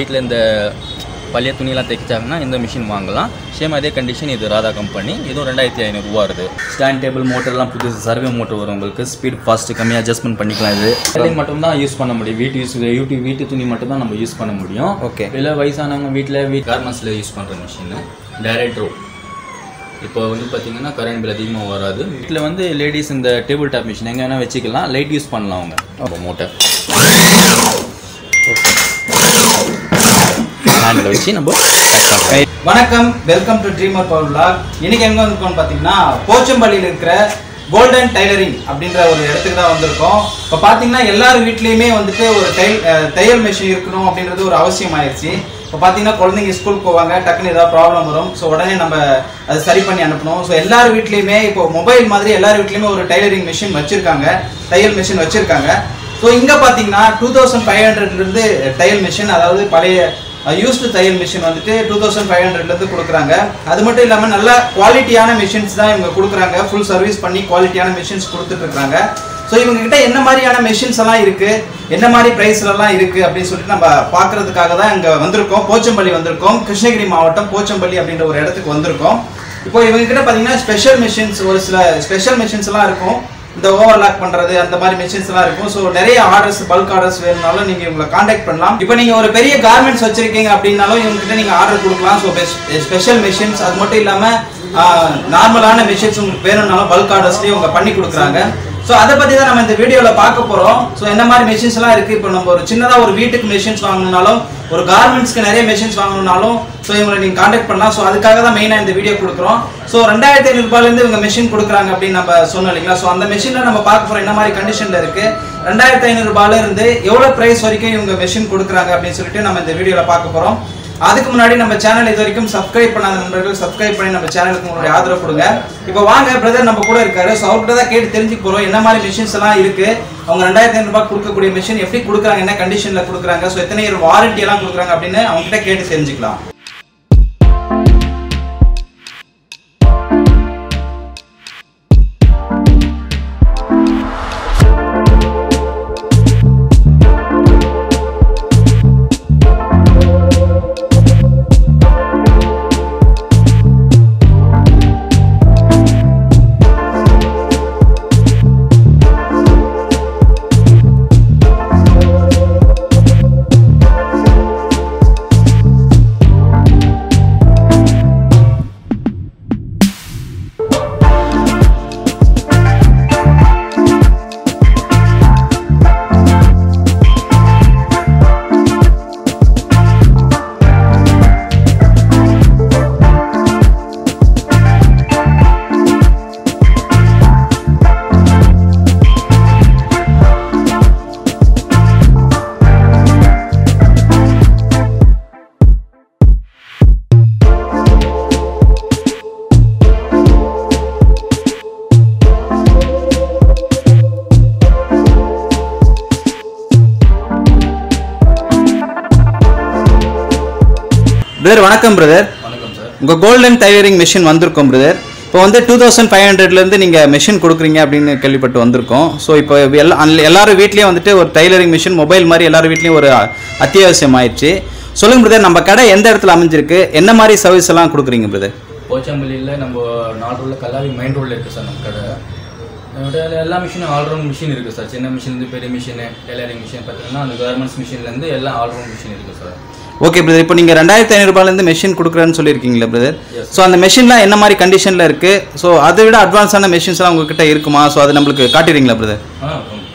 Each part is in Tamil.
வீட்டில் இந்த பழைய துணியெல்லாம் தைச்சாங்கன்னா இந்த மிஷின் வாங்கலாம் சேம் அதே கண்டிஷன் இது ராதா கம்பெனி இதுவும் ரெண்டாயிரத்தி ஐநூறுரூவா வருது ஸ்டாண்ட் டேபிள் மோட்டர்லாம் புதுசு சர்வே மோட்டர் வரும் உங்களுக்கு ஸ்பீட் ஃபாஸ்ட்டு கம்மியாக அட்ஜஸ்ட்மெண்ட் பண்ணிக்கலாம் இது வேலையை மட்டும் தான் யூஸ் பண்ண முடியும் வீட்டு யூஸ் வீட்டு வீட்டு துணி மட்டும் தான் நம்ம யூஸ் பண்ண முடியும் Okay. இல்லை வயசானவங்க வீட்டில் வீட் கார்மெண்ட்ஸில் யூஸ் பண்ணுற மிஷின் டைரக்ட் ரோ இப்போ வந்து பார்த்தீங்கன்னா கரண்ட் பில் அதிகமாக வராது வீட்டில் வந்து லேடிஸ் இந்த டேபிள் டாப் மிஷின் எங்கே வேணால் வச்சுக்கலாம் லைட் யூஸ் பண்ணலாம் அவங்க அப்போ மோட்டர் ஹேண்டில் வச்சு நம்ம cut பண்ணலாம். வணக்கம் welcome to dreamer power vlog இன்னைக்கு எங்க வந்திருக்கோம் பார்த்தீங்கன்னா போச்சம்பள்ளியில் இருக்கிற கோல்டன் டைலரிங் அப்படின்ற ஒரு இடத்துக்கு தான் வந்திருக்கோம் இப்போ பார்த்தீங்கன்னா எல்லார் வீட்லேயுமே வந்துட்டு ஒரு டைல் அஹ், தையல் மிஷின் இருக்கணும் அப்படின்றது ஒரு அவசியம் ஆயிடுச்சு இப்போ பார்த்தீங்கன்னா குழந்தைங்க ஸ்கூல் போவாங்க டக்குன்னு ஏதாவது ப்ராப்ளம் வரும் ஸோ உடனே நம்ம அதை சரி பண்ணி அனுப்பணும் ஸோ எல்லார் வீட்லேயுமே இப்போ மொபைல் மாதிரி எல்லார் வீட்லேயுமே ஒரு டைலரிங் மிஷின் வச்சிருக்காங்க தையல் மிஷின் வச்சிருக்காங்க ஸோ இங்கே பார்த்தீங்கன்னா டூ தௌசண்ட் ஃபைவ் ஹண்ட்ரட்லேருந்து தையல் மிஷின் அதாவது பழைய யூஸ்டு தையல் மிஷின் வந்துட்டு டூ தௌசண்ட் ஃபைவ் ஹண்ட்ரட்லேருந்து கொடுக்குறாங்க அது மட்டும் இல்லாமல் நல்ல குவாலிட்டியான மிஷின்ஸ் தான் இவங்க கொடுக்குறாங்க ஃபுல் சர்வீஸ் பண்ணி குவாலிட்டியான மிஷின்ஸ் கொடுத்துட்டு இருக்காங்க ஸோ இவங்க கிட்ட என்ன மாதிரியான மிஷின்ஸ் எல்லாம் இருக்கு என்ன மாதிரி பிரைஸ்லலாம் இருக்கு அப்படின்னு சொல்லிட்டு நம்ம பார்க்கறதுக்காக தான் இங்கே வந்திருக்கோம் போச்சம்பள்ளி வந்திருக்கோம் கிருஷ்ணகிரி மாவட்டம் போச்சம்பள்ளி அப்படின்ற ஒரு இடத்துக்கு வந்திருக்கோம் இப்போ இவங்க கிட்ட பார்த்தீங்கன்னா ஸ்பெஷல் மிஷின்ஸ் ஒரு சில ஸ்பெஷல் மிஷின்ஸ் எல்லாம் இருக்கும் இந்த ஓவர்லாக் பண்றது அந்த மாதிரி மிஷின்ஸ் எல்லாம் இருக்கும் ஸோ நிறைய ஆர்டர்ஸ் பல்க் ஆர்டர்ஸ் வேணும்னாலும் நீங்க இவங்களை காண்டாக்ட் பண்ணலாம் இப்போ நீங்க ஒரு பெரிய கார்மெண்ட்ஸ் வச்சிருக்கீங்க அப்படின்னாலும் இவங்க கிட்ட நீங்க ஆர்டர் கொடுக்கலாம் ஸோ ஸ்பெஷல் மிஷின்ஸ் அது மட்டும் இல்லாம நார்மலான மிஷின்ஸ் உங்களுக்கு வேணும்னாலும் பல்க் ஆர்டர்ஸ்லயும் இவங்க பண்ணி கொடுக்குறாங்க ஸோ அதை பத்தி தான் நம்ம இந்த வீடியோல பார்க்க போறோம் ஸோ என்ன மாதிரி மிஷின்ஸ் எல்லாம் இருக்கு இப்போ நம்ம ஒரு சின்னதா ஒரு வீட்டுக்கு மிஷின்ஸ் வாங்கணும்னாலும் ஒரு கார்மெண்ட்ஸ்க்கு நிறைய மிஷின்ஸ் வாங்கணும்னாலும் ஸோ இவங்களை நீங்க காண்டாக்ட் பண்ணலாம் ஸோ அதுக்காக தான் மெயினா இந்த வீடியோ கொடுக்குறோம் ஸோ ரெண்டாயிரத்தி ஐநூறு ரூபாயிலேருந்து இவங்க மிஷின் கொடுக்குறாங்க அப்படின்னு நம்ம சொன்னோம் இல்லைங்களா ஸோ அந்த மிஷினில் நம்ம பார்க்க போறோம் என்ன மாதிரி கண்டிஷன்ல இருக்கு ரெண்டாயிரத்தி ஐநூறு ரூபாயில இருந்து எவ்வளவு பிரைஸ் வரைக்கும் இவங்க மிஷின் கொடுக்குறாங்க அப்படின்னு சொல்லிட்டு நம்ம இந்த வீடியோல பார்க்க போறோம் அதுக்கு முன்னாடி நம்ம சேனல் இது வரைக்கும் சப்ஸ்கிரைப் பண்ணாத நண்பர்கள் சப்ஸ்கிரைப் பண்ணி நம்ம சேனலுக்கு உங்களுடைய ஆதரவு கொடுங்க இப்போ வாங்க பிரதர் நம்ம கூட இருக்காரு ஸோ அவர்கிட்ட தான் கேட்டு தெரிஞ்சுக்க போறோம் என்ன மாதிரி மிஷின்ஸ் எல்லாம் இருக்கு அவங்க ரெண்டாயிரத்தி ஐநூறு ரூபாய் கொடுக்கக்கூடிய மிஷின் எப்படி கொடுக்குறாங்க என்ன கண்டிஷன்ல கொடுக்குறாங்க ஸோ எத்தனை இயர் வாரண்டி எல்லாம் கொடுக்குறாங்க அப்படின்னு அவங்க கிட்ட கேட்டு தெரிஞ்சுக்கலாம் பிரதர் வணக்கம் பிரதர் வணக்கம் சார் உங்கள் கோல்டன் டைலரிங் மிஷின் வந்திருக்கோம் பிரதர் இப்போ வந்து டூ தௌசண்ட் ஃபைவ் ஹண்ட்ரட்லேருந்து நீங்கள் மிஷின் கொடுக்குறீங்க அப்படின்னு கேள்விப்பட்டு வந்திருக்கோம் ஸோ இப்போ எல்லா அன்ல- எல்லாரும் வீட்லேயும் வந்துட்டு ஒரு டைலரிங் மிஷின் மொபைல் மாதிரி எல்லாரும் வீட்லேயும் ஒரு அத்தியாவசியம் ஆயிடுச்சு சொல்லுங்க பிரதர் நம்ம கடை எந்த இடத்துல அமைஞ்சிருக்கு என்ன மாதிரி சர்வீஸ் எல்லாம் கொடுக்குறீங்க பிரதர் போச்சம்பள்ளியில் நம்ம நாலு ரோடில் கல்லாவி மெயின் ரோடில் இருக்குது சார் நம்ம கடை நம்மகிட்ட எல்லா மிஷினும் ஆல்ரவுண்ட் மிஷின் இருக்குது சார் சின்ன மிஷின்லேருந்து பெரிய மிஷினு டெய்லரிங் மிஷின் பார்த்தீங்கன்னா அந்த கார்மெண்ட்ஸ் மிஷின்லேருந்து எல்லாம் ஆல்ரவுண்ட் மிஷின் இருக்குது சார் ஓகே பிரதர் இப்போ நீங்கள் ரெண்டாயிரத்தி ஐநூறுபாலேருந்து மெஷின் கொடுக்குறேன்னு சொல்லியிருக்கீங்களா பிரதர் Yes. ஸோ அந்த மெஷின்லாம் என்ன மாதிரி கண்டிஷனில் இருக்குது ஸோ அதை விட அட்வான்ஸான மெஷின்ஸ்லாம் உங்ககிட்ட இருக்குமா ஸோ அது நம்மளுக்கு காட்டிடுறீங்களா பிரதர் ஆ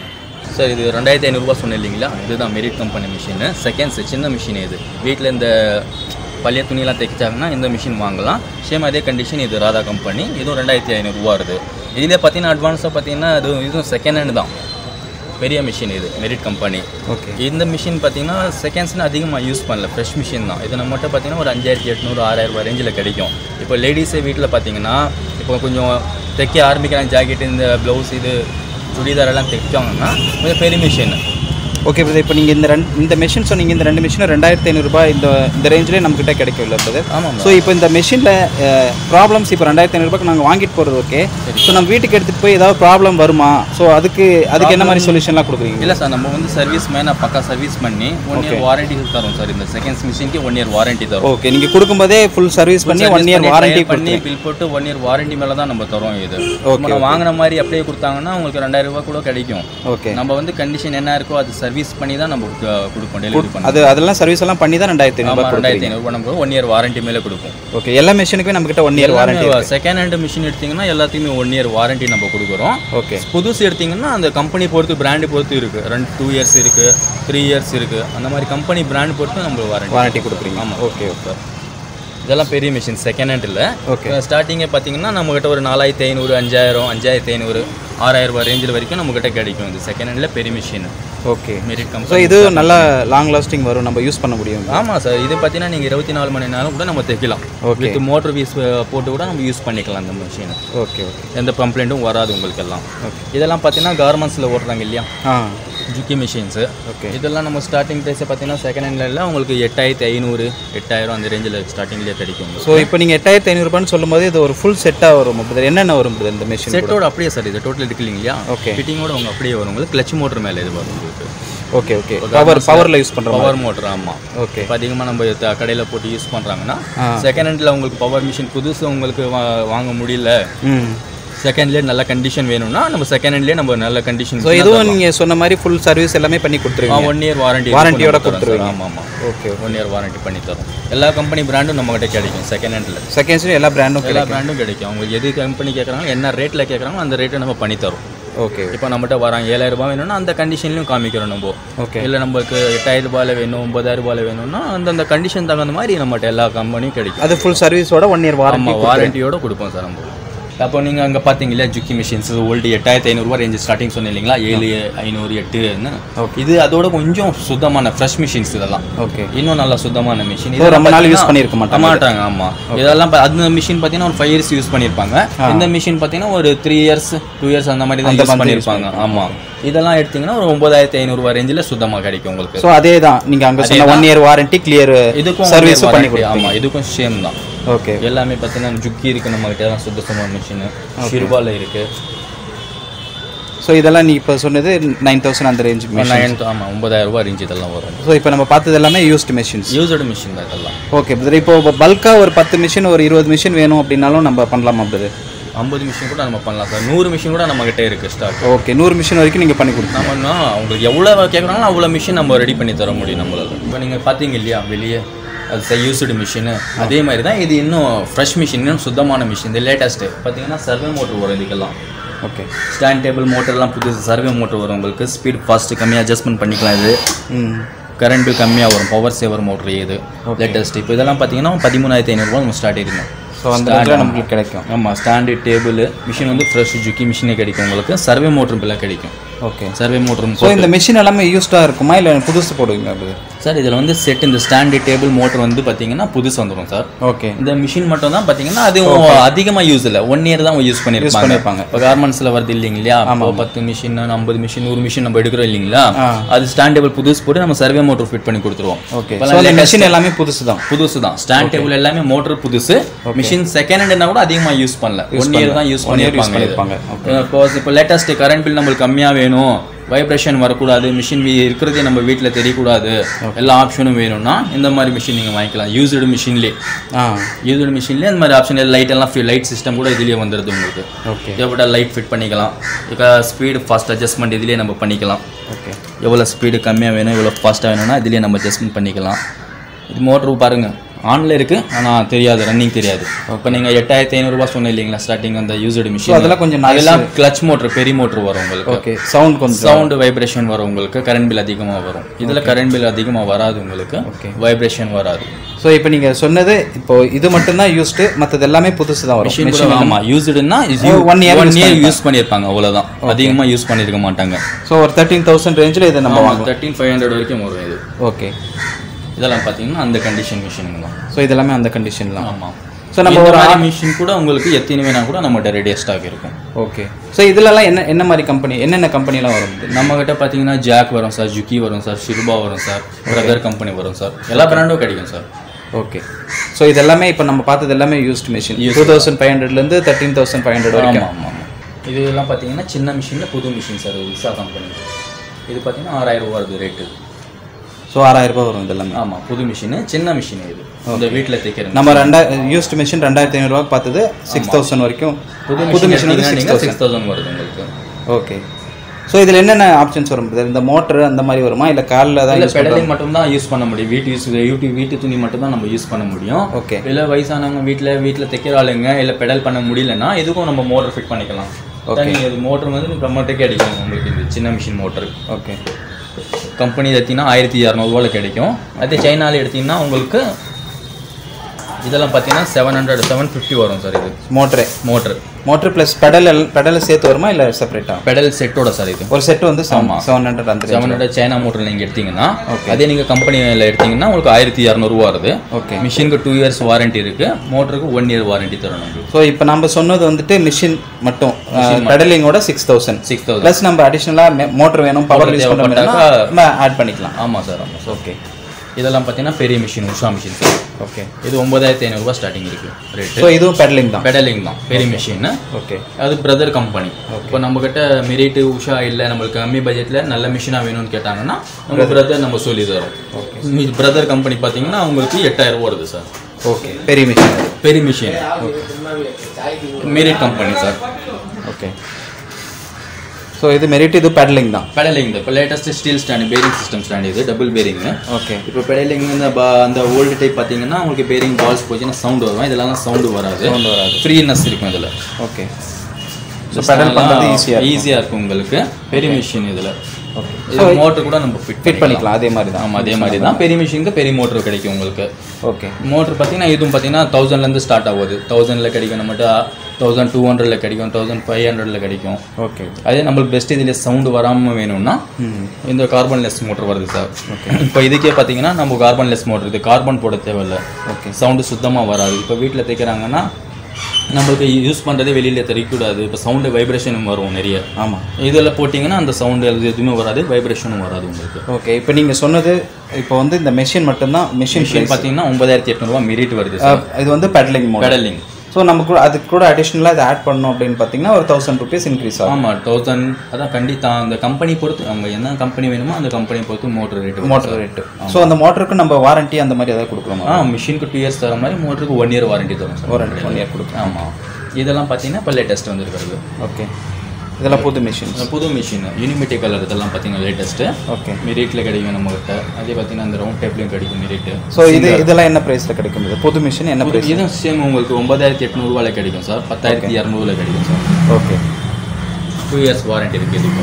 சார் இது ரெண்டாயிரத்தி ஐநூறுரூவா சொன்னேன் இல்லைங்களா இதுதான் மெரிட் கம்பெனி மிஷினு செகண்ட்ஸ் சின்ன மிஷின் இது வீட்டில் இந்த பழைய துணியெல்லாம் தைச்சாங்கன்னா இந்த மிஷின் வாங்கலாம் சேம் அதே கண்டிஷன் இது ராதா கம்பெனி இதுவும் ரெண்டாயிரத்தி ஐநூறுரூவா வருது இதிலே பார்த்தீங்கன்னா அட்வான்ஸாக பார்த்தீங்கன்னா இது இதுவும் செகண்ட் ஹேண்ட் தான் பெரிய மிஷின் இது மெரிட் கம்பெனி ஓகே இந்த மிஷின் பார்த்தீங்கன்னா செகண்ட்ஸ்னு அதிகமாக யூஸ் பண்ணல ஃப்ரெஷ் மிஷின் தான் இது நம்மகிட்ட பார்த்தீங்கன்னா ஒரு அஞ்சாயிரத்தி எட்நூறு ஆறாயிரம் ரூபாய் ரேஞ்சில் கிடைக்கும் இப்போ லேடிஸே வீட்டில் பார்த்தீங்கன்னா இப்போ கொஞ்சம் தைக்க ஆரம்பிக்கிறாங்க ஜாக்கெட் இந்த ப்ளவுஸ் இது சுடிதார் எல்லாம் தைச்சாங்கன்னா கொஞ்சம் பெரிய மிஷின் ஓகே பிரதர் இப்போ நீங்கள் இந்த ரெண்டு இந்த மிஷின் சொன்னீங்க இந்த ரெண்டு மிஷினும் ரெண்டாயிரத்தி ஐநூறுரூபா இந்த இந்த ரேஞ்சிலே நம்மக்கிட்ட கிடைக்கும் இல்லை பிரதர் ஆமாம் ஸோ இப்போ இந்த மிஷினில் ப்ராப்ளம்ஸ் இப்போ ரெண்டாயிரத்தி ஐநூறுபாய்க்கு நாங்கள் வாங்கிட்டு போகிறது ஓகே ஸோ நம்ம வீட்டுக்கு எடுத்துகிட்டு போய் ஏதாவது ப்ராப்ளம் வருமா ஸோ அதுக்கு அதுக்கு என்ன மாதிரி சொல்யூஷன்லாம் கொடுக்குறீங்க இல்லை சார் நம்ம வந்து சர்வீஸ் மேனாக பக்கா சர்வீஸ் பண்ணி ஒன் இயர் வாரண்டி தரோம் சார் இந்த செகண்ட்ஸ் மிஷினுக்கு ஒன் இயர் வாரண்டி தரும் ஓகே நீங்கள் கொடுக்கும்போதே ஃபுல் சர்வீஸ் பண்ணி ஒன் இயர் வாரண்டி பண்ணி பில் போட்டு ஒன் இயர் வாரண்டி மேலே தான் நம்ம தரோம் இது நம்ம வாங்கின மாதிரி அப்படியே கொடுத்தாங்கன்னா உங்களுக்கு ரெண்டாயிரம் ரூபாய் கூட கிடைக்கும் ஓகே நம்ம வந்து கண்டிஷன் என்ன இருக்கோ அது சர்வீஸ் பண்ணி தான் நம்ம கு- கொடுப்போம் டெலிவரி பண்ணோம் அது அதெல்லாம் சர்வீஸ் எல்லாம் பண்ணி தான் ரெண்டாயிரத்தி ஐநூறுபா ஆமாம் ரெண்டாயிரத்தி ஐநூறுபா நம்ம ஒன் இயர் வாரண்டி மேலே கொடுப்போம் ஓகே எல்லா மிஷினுக்குமே நம்மக்கிட்ட one year warranty second hand machine எடுத்தீங்கன்னா எல்லாத்தையுமே ஒன் இயர் வாரண்டி நம்ம கொடுக்குறோம் ஓகே புதுசு எடுத்தீங்கன்னா அந்த கம்பெனி பொறுத்து பிராண்டு பொறுத்து இருக்குது ரெண்டு டூ இயர்ஸ் இருக்குது த்ரீ இயர்ஸ் இருக்குது அந்த மாதிரி கம்பெனி பிராண்ட் பொறுத்து நம்ம வாரண்டி வாரண்டி கொடுக்குறீங்க ஆமாம் ஓகே ஓகே இதெல்லாம் பெரிய மிஷின் செகண்ட் ஹேண்ட் இல்லை ஓகே ஸ்டார்டிங்கே பார்த்தீங்கன்னா நம்மக்கிட்ட ஒரு நாலாயிரத்தி ஐநூறு அஞ்சாயிரம் அஞ்சாயிரத்தி ஐநூறு ஆறாயிரம் ரூபாய் ரேஞ்சில் வரைக்கும் நம்மக்கிட்ட கிடைக்கும் இது செகண்ட் ஹேண்டில் பெரிய machine okay Merit so company இது நல்லா லாங் லாஸ்டிங் வரும் நம்ம யூஸ் பண்ண முடியும் ஆமாம் சார் இது பார்த்தீங்கன்னா நீங்கள் இருபத்தி நாலு மணி நேரம் கூட நம்ம தைக்கலாம் Okay. வித் மோட்டர் வீஸ் போட்டு கூட நம்ம யூஸ் பண்ணிக்கலாம் அந்த மிஷினை ஓகே ஓகே எந்த கம்ப்ளைண்ட்டும் வராது உங்களுக்கு எல்லாம் Okay. இதெல்லாம் பார்த்தீங்கன்னா கார்மெண்ட்ஸில் ஓட்டுறாங்க இல்லையா ஆ ஜுக்கி மிஷின்ஸு ஓகே இதெல்லாம் நம்ம ஸ்டார்டிங் ப்ரைஸை பார்த்தீங்கன்னா செகண்ட் ஹேண்டில் உங்களுக்கு எட்டாயிரத்தி ஐநூறு எட்டாயிரம் அந்த ரேஞ்சில் ஸ்டார்டிங்லேயே கிடைக்கும் உங்களுக்கு. ஸோ இப்போ நீங்கள் எட்டாயிரத்தி ஐநூறுபான்னு சொல்லும்போது இது ஒரு ஃபுல் செட்டாக வரும் brother. என்னென்ன வரும் brother இந்த மிஷின் செட்டோட அப்படியே சார் இது டோட்டல் இருக்கு இல்லையா Okay. ஃபிட்டிங்கோட அவங்க அப்படியே வரும் உங்களுக்கு கிளச் மோட்டர் மேலே இது வரும் உங்களுக்கு ஓகே ஓகே பவர் பவரில் யூஸ் பண்ணுறோம் பவர் மோட்டர் ஆமாம் ஓகே இப்போ அதிகமாக நம்ம த- கடையில போட்டு யூஸ் பண்ணுறாங்கன்னா ஆ. செகண்ட் ஹேண்டில் உங்களுக்கு பவர் மிஷின் புதுசு உங்களுக்கு வா- வாங்க முடியல ம் செகண்ட்லேயே நல்ல கண்டிஷன் வேணும்னா நம்ம செகண்ட் ஹேண்ட்லேயே நம்ம நல்ல கண்டிஷன் ஸோ இதுவும் நீங்கள் சொன்ன மாதிரி ஃபுல் சர்வீஸ் எல்லாமே பண்ணி கொடுத்துருவீங்க ஒன் இயர் வாரண்டி வாரண்டியோட கொடுத்துருவீங்க. ஆமாம் ஆமாம் ஓகே ஒன் இயர் வாரண்டி பண்ணி தரோம் எல்லா கம்பெனி பிராண்டும் நம்மகிட்ட கிடைக்கும் செகண்ட் ஹேண்டில் செகண்ட்ஸ்லையும் எல்லா பிராண்டும் எல்லா பிராண்டும் கிடைக்கும் அவங்க எது கம்பெனி கேட்குறாங்க என்ன ரேட்டில் கேட்குறாங்களோ அந்த ரேட்டை நம்ம பண்ணி தரோம் ஓகே இப்போ நம்மகிட்ட வராங்க ஏழாயிரம் ரூபாய் வேணும்னா அந்த கண்டிஷன்லையும் காமிக்கிறோம் நம்ம ஓகே இல்லை நமக்கு எட்டாயிரம் ரூபாயில் வேணும் ஒன்பதாயிரம் ரூபாயில் வேணும்னா அந்தந்த கண்டிஷன் தகுந்த மாதிரி நம்மகிட்ட எல்லா கம்பெனியும் கிடைக்கும் அது ஃபுல் சர்வீஸோட ஒன் இயர் வாரண்டி ஆமாம் வாரண்டியோட கொடுப்போம் சார் நம்ம அப்போ நீங்கள் அங்கே பார்த்தீங்க இல்லையா ஜுக்கி மிஷின்ஸ் ஓல்டு எட்டாயிரத்தி ஐநூறுரூவா ரேஞ்ச் ஸ்டார்டிங் சொன்னீங்க இல்லைங்களா ஏழு ஐநூறு எட்டுன்னு இது அதோட கொஞ்சம் சுத்தமான ஃப்ரெஷ் மிஷின்ஸ் இதெல்லாம் ஓகே இன்னும் நல்லா சுத்தமான மிஷின் So, ரொம்ப நாள் யூஸ் பண்ணியிருக்க மாட்டாங்க மாட்டாங்க ஆமாம் இதெல்லாம் பா- அந்த மிஷின் பார்த்தீங்கன்னா ஒரு ஃபைவ் இயர்ஸ் யூஸ் பண்ணியிருப்பாங்க இந்த மிஷின் பார்த்தீங்கன்னா ஒரு த்ரீ இயர்ஸ் டூ இயர்ஸ் அந்த மாதிரி தான் யூஸ் பண்ணியிருப்பாங்க ஆமாம் இதெல்லாம் எடுத்தீங்கன்னா ஒரு ஒன்பதாயிரத்தி ஐநூறுரூவா ரேஞ்சில் சுத்தமாக கிடைக்கும் உங்களுக்கு ஸோ அதே தான் நீங்கள் அங்கே சொன்ன ஒன் இயர் வாரண்டி கிளியர் இதுக்கும் சர்வீஸ் one year பண்ணி warranty. கொடுப்பீங்க ஆமா இதுக்கும் சேம் தான் ஓகே எல்லாமே பார்த்தீங்கன்னா ஜுக்கி இருக்கு நம்ம கிட்ட தான் சுத்த சுத்தமான மிஷின் ஷிர்பால இருக்கு ஸோ இதெல்லாம் நீ இப்போ சொன்னது நைன் தௌசண்ட் அந்த ரேஞ்ச் நைன் ஆமா ஒன்பதாயிரம் ரூபாய் ரேஞ்ச் இதெல்லாம் வரும் ஸோ இப்போ நம்ம பார்த்தது எல்லாமே யூஸ்டு மிஷின்ஸ் யூஸ்டு மிஷின் தான் இதெல்லாம் ஓகே பிரதர் இப்போ பல்காக ஒரு பத்து மிஷின் ஒரு இருபது மிஷின் வேணும் அப்படின்னாலும் நம்ம பண்ணலாமா பிரதர் ஐம்பது மிஷின் கூட நம்ம பண்ணலாம் சார் நூறு மிஷின் கூட நம்ம கிட்ட இருக்கு ஸ்டாக் ஓகே நூறு மிஷின் வரைக்கும் நீங்கள் பண்ணி கொடுங்க நம்மனா அவங்களுக்கு எவ்வளோ கேட்குறாங்களோ அவ்வளோ மிஷின் நம்ம ரெடி பண்ணி தர முடியும் நம்மளால இப்போ நீங்கள் பார்த்தீங்க இல்லையா வெளியே அது யூஸ்டு மிஷின் அதே மாதிரி தான் இது இன்னும் ஃப்ரெஷ் மிஷின் இன்னும் சுத்தமான மிஷின் இது லேட்டஸ்ட்டு பார்த்தீங்கன்னா சர்வே மோட்டர் வரும் இதுக்கெல்லாம் ஓகே ஸ்டாண்ட் டேபிள் மோட்டர்லாம் புதுசு சர்வே மோட்டர் வரும் உங்களுக்கு ஸ்பீட் ஃபாஸ்ட் கம்மியாக அட்ஜஸ்ட்மெண்ட் பண்ணிக்கலாம் இது ம் கரண்ட்டு கம்மியாக வரும் பவர் சேவர் மோட்டர் இது லேட்டஸ்ட் இப்போ இதெல்லாம் பார்த்தீங்கன்னா பதிமூணாயிரத்தி ஐநூறுரூவா நம்ம ஸ்டார்ட் இருக்கும் ஸோ அந்த இடத்துல நமக்கு கிடைக்கும் ஆமாம் ஸ்டாண்டு டேபிள் மிஷின் வந்து ஃப்ரெஷ் ஜுக்கி மிஷினே கிடைக்கும் உங்களுக்கு சர்வே மோட்டர் பில்லாம் கிடைக்கும் ஓகே சர்வே மோட்டர் ஸோ இந்த மிஷின் எல்லாமே யூஸ்டாக இருக்குமா இல்லை புதுசு போடுவீங்க பிரதர் சார் இதில் வந்து செட் இந்த ஸ்டாண்டு டேபிள் மோட்டர் வந்து பார்த்தீங்கன்னா புதுசு வந்துடும் சார் ஓகே இந்த மிஷின் மட்டும் தான் பார்த்தீங்கன்னா அது அதிகமாக யூஸ் இல்லை ஒன் இயர் தான் யூஸ் பண்ணியிருப்பாங்க பண்ணியிருப்பாங்க. இப்போ கார்மெண்ட்ஸில் வருது இல்லைங்க இல்லையா இப்போ பத்து மிஷின் ஐம்பது மிஷின் நூறு மிஷின் நம்ம எடுக்கிறோம் இல்லைங்களா ஆ. அது ஸ்டாண்ட் டேபிள் புதுசு போட்டு நம்ம சர்வே மோட்டர் ஃபிட் பண்ணி கொடுத்துருவோம் ஓகே இப்பெல்லாம் ஸோ இந்த latest- மிஷின் எல்லாமே புதுசு தான் புதுசு தான் ஸ்டாண்ட் டேபிள் எல்லாமே மோட்டர் புதுசு மிஷின் செகண்ட் ஹேண்ட்னா கூட அதிகமாக யூஸ் பண்ணல ஒன் இயர் தான் யூஸ் One year use பண்ணியிருப்பாங்க பண்ணியிருப்பாங்க. இப்போ இப்போ லேட்டஸ்ட் கரண்ட் பில் நம்மளுக்கு கம்மியாக வேணும் வைப்ரேஷன் வரக்கூடாது மிஷின் இருக்கிறதே நம்ம வீட்டில் தெரியக்கூடாது எல்லா ஆப்ஷனும் வேணும்னா இந்த மாதிரி மிஷின் நீங்கள் வாங்கிக்கலாம் யூஸ்டு மிஷின்லேயே ஆ யூஸ்டு மிஷின்லேயே இந்த மாதிரி ஆப்ஷன் லைட் எல்லாம் லைட் சிஸ்டம் கூட இதுலேயே வந்துடுது உங்களுக்கு ஓகே தேவைப்பட்ட லைட் ஃபிட் பண்ணிக்கலாம் இப்போ ஸ்பீடு ஃபாஸ்ட் அட்ஜஸ்ட்மெண்ட் இதுலேயே நம்ம பண்ணிக்கலாம் ஓகே எவ்வளோ ஸ்பீடு கம்மியாக வேணும் எவ்வளோ ஃபாஸ்ட்டாக வேணும்னா இதுலேயே நம்ம அட்ஜஸ்ட்மெண்ட் பண்ணிக்கலாம் இது மோட்ரு பாருங்கள் ஆனில் இருக்குது ஆனால் தெரியாது ரன்னிங் தெரியாது இப்போ நீங்கள் எட்டாயிரத்தி ஐநூறுரூவா சொன்னீங்க இல்லைங்களா ஸ்டார்டிங் அந்த யூஸ்டு மிஷின் அதெல்லாம் கொஞ்சம் noise- அதெல்லாம் கிளச் மோட்ரு பெரிய மோட்ரு வரும் உங்களுக்கு ஓகே சவுண்ட் கொஞ்சம் சவுண்டு வைப்ரேஷன் வரும் உங்களுக்கு கரண்ட் பில் அதிகமாக வரும் இதில் கரண்ட் பில் அதிகமாக வராது உங்களுக்கு Okay. வைப்ரேஷன் வராது ஸோ இப்போ நீங்கள் சொன்னது இப்போ இது மட்டும்தான் யூஸ்டு மற்றது எல்லாமே புதுசு தான் வரும் மிஷின் கூட ஆமாம் யூஸ்டுன்னா one year one use year use பண்ணியிருப்பாங்க அவ்வளோதான் அதிகமாக யூஸ் பண்ணியிருக்க மாட்டாங்க ஸோ ஒரு தேர்ட்டீன் தௌசண்ட் ரேஞ்சில் இதை நம்ம வாங்கலாம் தேர்ட்டின் ஃபைவ் ஹண்ட்ரட் வரைக்கும் வரும் இது ஓகே இதெல்லாம் பார்த்தீங்கன்னா அந்த கண்டிஷன் மிஷினுங்க தான் ஸோ இதெல்லாமே அந்த கண்டிஷன்லாம் ஆமாம் ஸோ நம்ம இந்த ஒரு மாதிரி மிஷின் கூட உங்களுக்கு எத்தனை வேணா கூட நம்மகிட்ட ரெடியாக ஸ்டாக் இருக்கும் ஓகே ஸோ இதுலலாம் என்ன என்ன மாதிரி கம்பெனி என்னென்ன கம்பெனிலாம் வரும் இது? நம்மக்கிட்ட பார்த்தீங்கன்னா ஜாக் வரும் சார் ஜுக்கி வரும் சார் ஷிருபா வரும் சார் பிரதர் கம்பெனி வரும் சார் எல்லா பிராண்டும் கிடைக்கும் சார் ஓகே ஸோ இது எல்லாமே இப்போ நம்ம பார்த்தது எல்லாமே used machine two thousand five ஹண்ட்ரட்லேருந்து தேர்ட்டீன் தௌசண்ட் ஃபைவ் ஹண்ட்ரட் வரைக்கும் ஆமாம் ஆமாம் இது எல்லாம் பார்த்தீங்கன்னா சின்ன மிஷினில் புது மிஷின் சார் இது உஷா கம்பெனி இது பார்த்தீங்கன்னா ஆறாயிரம் ரூபா வருது ரேட்டு ஸோ ஆறாயிரம் ரூபாய் வரும் இது எல்லாமே ஆமாம் புது மிஷினு சின்ன மிஷின் இது இந்த வீட்டில் தைக்கிறது நம்ம ரெண்டா யூஸ்ட் மிஷின் ரெண்டாயிரத்தி ஐநூறுரூவா பார்த்தது சிக்ஸ் தௌசண்ட் வரைக்கும் புது புது மிஷின் மிஷின் வந்து சிக்ஸ் தௌசண்ட் சிக்ஸ் தௌசண்ட் வருது உங்களுக்கு ஓகே ஸோ இதில் என்னென்ன ஆப்ஷன்ஸ் வரும் brother? இந்த மோட்டர் அந்த மாதிரி வருமா இல்லை காலில் தான் இல்லை யூஸ் பண்ணுறோம் பெடலிங் மட்டும் தான் யூஸ் பண்ண முடியும் வீட்டு யூஸ் வீட்டு வீட்டு துணி மட்டும் தான் நம்ம யூஸ் பண்ண முடியும் ஓகே இல்லை வயசானவங்க வீட்டில் வீட்டில் தைக்கிற ஆளுங்க இல்லை பெடல் பண்ண முடியலன்னா இதுக்கும் நம்ம மோட்டர் ஃபிட் பண்ணிக்கலாம் தனி இது மோட்டர் வந்து நம்மகிட்ட கிடைக்கும் உங்களுக்கு இது சின்ன மிஷின் மோட்டர் ஓகே கம்பெனி எடுத்தீங்கன்னா ஆயிரத்தி இரநூறுவாவில் கிடைக்கும் அதே சைனாவில் எடுத்தீங்கன்னா உங்களுக்கு இதெல்லாம் பார்த்தீங்கன்னா செவன் ஹண்ட்ரட் செவன் ஃபிஃப்டி வரும் சார் இது மோட்டரே மோட்டர் மோட்டர் ப்ளஸ் பெடல் பெடலை சேர்த்து வருமா இல்லை செப்பரேட்டாக பெடல் செட்டோட சார் இது ஒரு செட் வந்து செவன் ஆமா. செவன் ஹண்ட்ரட் அந்த செவன் ஹண்ட்ரட் சைனா மோட்டர் நீங்கள் எடுத்தீங்கன்னா Okay. அதே நீங்கள் கம்பெனியில் எடுத்தீங்கன்னா உங்களுக்கு ஆயிரத்தி இரநூறுவா வருது ஓகே மிஷினுக்கு டூ இயர்ஸ் வாரண்டி இருக்கு மோட்டருக்கு ஒன் இயர் வாரண்டி தரும் நம்மளுக்கு ஸோ இப்போ நம்ம சொன்னது வந்துட்டு மிஷின் மட்டும் பெடலிங்கோட six thousand six thousand plus நம்ம அடிஷ்னலாக மோட்டர் வேணும் பவர் யூஸ் பண்ணுறோம்னா தேவைப்பட்டாக்கா- நம்ம ஆட் பண்ணிக்கலாம் ஆமாம் சார் ஆமாம் சார் ஓகே இதெல்லாம் பார்த்தீங்கன்னா பெரிய machine Usha machine sir okay இது ஒன்பதாயிரத்தி ஐநூறுரூவா ஸ்டார்டிங் இருக்கு ரேட்டு ஸோ இதுவும் பெடலிங் தான் பெடலிங் தான் பெரிய மிஷின் ஓகே அது பிரதர் கம்பெனி இப்போ நம்மக்கிட்ட மெரிட்டு உஷா இல்லை நம்மளுக்கு கம்மி பட்ஜெட்டில் நல்ல மிஷினாக வேணும்னு கேட்டாங்கன்னா நம்ம பிரதர் நம்ம சொல்லி தரோம் பிரதர் கம்பெனி பார்த்தீங்கன்னா உங்களுக்கு எட்டாயிரம் ரூபா வருது சார் ஓகே பெரிய மிஷின் பெரிய machine Merit company sir okay so இது மெரிட் இது பெடலிங் தான் பெடலிங் இப்போ latest steel stand bearing system stand இது டபுள் பேரிங் ஓகே இப்போ பெடலிங் இந்த ப- அந்த ஓல்டு டைப் பார்த்தீங்கன்னா உங்களுக்கு பேரிங் பால்ஸ் போச்சுன்னா சவுண்ட் வரும் இதெல்லாம் சவுண்டு வராது Sound வராது. ஃப்ரீனஸ் இருக்கும் இதில் ஓகே ஸோ பெடல் பண்ணுறது ஈஸியாக ஈஸியாக இருக்கும் உங்களுக்கு பெரிய மிஷின் இதில் ஓகே இது மோட்டர் கூட நம்ம ஃபிட் ஃபிட் பண்ணிக்கலாம் அதே மாதிரி தான் ஆமாம் அதே மாதிரி தான் பெரிய மிஷினுக்கு பெரிய மோட்டர் கிடைக்கும் உங்களுக்கு ஓகே மோட்டர் பார்த்தீங்கன்னா இதுவும் பார்த்தீங்கன்னா தௌசண்ட்லேருந்து ஸ்டார்ட் ஆகுது தௌசண்டில் கிடைக்கும் நம்மகிட்ட தௌசண்ட் டூ ஹண்ட்ரடில் கிடைக்கும் தௌசண்ட் ஃபைவ் ஹண்ட்ரடில் கிடைக்கும் ஓகே அதே நம்மளுக்கு பெஸ்ட் இதில் சவுண்டு வராமல் வேணும்னா ம் இந்த கார்பன்லெஸ் மோட்டர் வருது சார் இப்போ இதுக்கே பார்த்தீங்கன்னா நம்ம கார்பன்லெஸ் மோட்டர் இது கார்பன் போட தேவையில்ல ஓகே சவுண்டு சுத்தமாக வராது இப்போ வீட்டில் தைக்கிறாங்கன்னா நம்மளுக்கு யூஸ் பண்ணுறதே வெளியில் தெரியக்கூடாது இப்போ சவுண்டு வைப்ரேஷனும் வரும் நிறைய ஆமாம் இதில் போட்டிங்கன்னா அந்த சவுண்டு எதுவுமே வராது வைப்ரேஷனும் வராது உங்களுக்கு ஓகே இப்போ நீங்கள் சொன்னது இப்போ வந்து இந்த மெஷின் மட்டும்தான் மெஷின் மிஷின் பார்த்தீங்கன்னா ஒன்பதாயிரத்தி எட்நூறுபா மெரிட் வருது சார் இது வந்து பெடலிங் மோட் பெடலிங் ஸோ நம்ம கூட அதுக்கு கூட அடிஷ்னலாக இதை ஆட் பண்ணோம் அப்படின்னு பார்த்தீங்கன்னா ஒரு தௌசண்ட் ருபீஸ் இன்க்ரீஸ் ஆகும் ஆமாம் தௌசண்ட் அதான் கண்டிப்பா அந்த கம்பெனி பொறுத்து அவங்க என்ன கம்பெனி வேணுமோ அந்த கம்பெனி பொறுத்து motor rate motor rate so அந்த மோட்டருக்கு நம்ம வாரண்டி அந்த மாதிரி ஏதாவது கொடுக்கலாமா ஆ மிஷினுக்கு டூ இயர்ஸ் தர மாதிரி மோட்டருக்கு ஒன் இயர் வாரண்டி தரும் சார் ஒரு ஒன் இயர் கொடுக்கலாம் ஆமாம் இதெல்லாம் பார்த்தீங்கன்னா இப்போ லேட்டஸ்ட் வந்துருக்கிறது ஓகே இதெல்லாம் புது மிஷின்ஸ் அந்த புது மிஷின் யூனிமிட்டி கலர் இதெல்லாம் பார்த்தீங்கன்னா லேட்டஸ்ட்டு ஓகே மிரிட்டில் கிடைக்கும் நம்மகிட்ட அதே பார்த்தீங்கன்னா அந்த ரவுண்ட் டேப்லையும் கிடைக்கும் மிரிட்டு ஸோ இது இதெல்லாம் என்ன ப்ரைஸில் கிடைக்கும் இது புது மிஷின் என்ன ப்ரைஸ் இதுவும் சேம் உங்களுக்கு ஒன்பதாயிரத்தி எட்நூறுவாவில் கிடைக்கும் சார் பத்தாயிரத்தி இரநூறுல கிடைக்கும் sir okay two years warranty இருக்குது இதுக்கு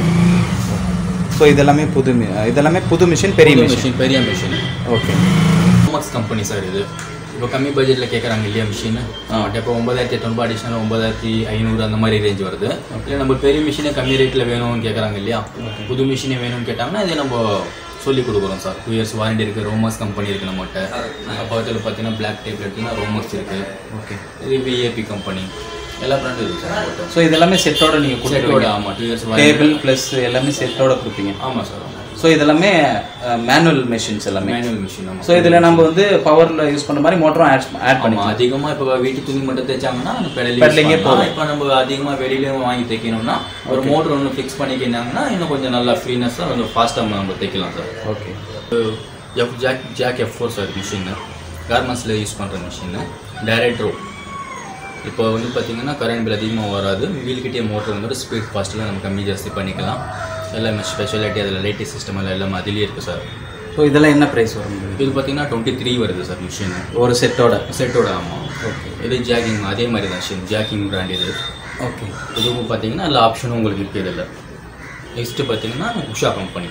ஸோ இதெல்லாமே புது mi- இதெல்லாமே புது மிஷின் பெரிய பெரிய மிஷின் மிஷின் பெரிய machine okay Marks company sir இது இப்போ கம்மி பட்ஜெட்டில் கேட்குறாங்க இல்லையா மிஷின் இப்போ ஒன்பதாயிரத்தி எட்நூறுபா அடிஷனல் ஒன்பதாயிரத்தி ஐநூறு அந்த மாதிரி ரேஞ்ச் வருது இல்லை நம்ம பெரிய மிஷினே கம்மி ரேட்டில் வேணும்னு கேட்குறாங்க இல்லையா புது மிஷினே வேணும்னு கேட்டாங்கன்னா இது நம்ம சொல்லி கொடுக்குறோம் சார் டூ இயர்ஸ் வாரண்டி இருக்குது ரோமர்ஸ் கம்பெனி இருக்குது நம்மகிட்ட பக்கத்தில் பார்த்தீங்கன்னா பிளாக் டேப் எடுத்தீங்கன்னா ரோமர்ஸ் இருக்குது ஓகே இது விஏபி கம்பெனி எல்லா பிராண்டும் இருக்குது சார் நம்மகிட்ட ஸோ இதெல்லாமே செட்டோட நீங்கள் செட்டோட கொடுத்துருவீங்க ஆமாம் two years warranty table plus எல்லாமே செட்டோட கொடுப்பீங்க ஆமாம் சார் ஆமாம் ஸோ இதெல்லாமே மேனுவல் மிஷின்ஸ் எல்லாமே மேனுவல் மிஷின் ஆமாம் ஸோ இதில் நம்ம வந்து பவரில் யூஸ் பண்ண மாதிரி மோட்டரும் ஆட் ஆட் பண்ணி ஆமா அதிகமா இப்போ வீட்டு துணி மட்டும் தைச்சாங்கன்னா அந்த Pedaling பெடலிங் ஏ போதும். இப்போ நம்ம அதிகமா வெளியிலயும் வாங்கி தைக்கணும்னா ஒரு மோட்டர் ஒன்று ஃபிக்ஸ் பண்ணிக்கினாங்கன்னா இன்னும் கொஞ்சம் நல்லா ஃப்ரீனஸாக கொஞ்சம் ஃபாஸ்ட்டாக நம்ம தைக்கலாம் sir okay F Jack Jack F four sir machine கார்மெண்ட்ஸில் யூஸ் பண்ணுற மிஷின் டைரக்ட் ரோ இப்போ வந்து பார்த்தீங்கன்னா கரண்ட் பில் அதிகமாக வராது வீல்கிட்டே மோட்டர் வந்துட்டு ஸ்பீட் ஃபாஸ்ட்டில் நம்ம கம்மி ஜாஸ்தி பண்ணிக்கலாம் எல்லாமே ஸ்பெஷாலிட்டி அதில் லைட்டிங் சிஸ்டம் எல்லாம் எல்லாமே அதுலேயே இருக்குது சார் ஸோ இதெல்லாம் என்ன ப்ரைஸ் வரும் இது பார்த்தீங்கன்னா டுவெண்ட்டி த்ரீ வருது சார் மிஷின் ஒரு செட்டோட செட்டோட ஆமாம் ஓகே இது ஜாக்கிங் அதே மாதிரி தான் ஷின் ஜாக்கிங் பிராண்ட் இது ஓகே இதுவும் பார்த்தீங்கன்னா எல்லா ஆப்ஷனும் உங்களுக்கு இருக்குது இதில் நெக்ஸ்ட்டு பார்த்தீங்கன்னா உஷா கம்பெனி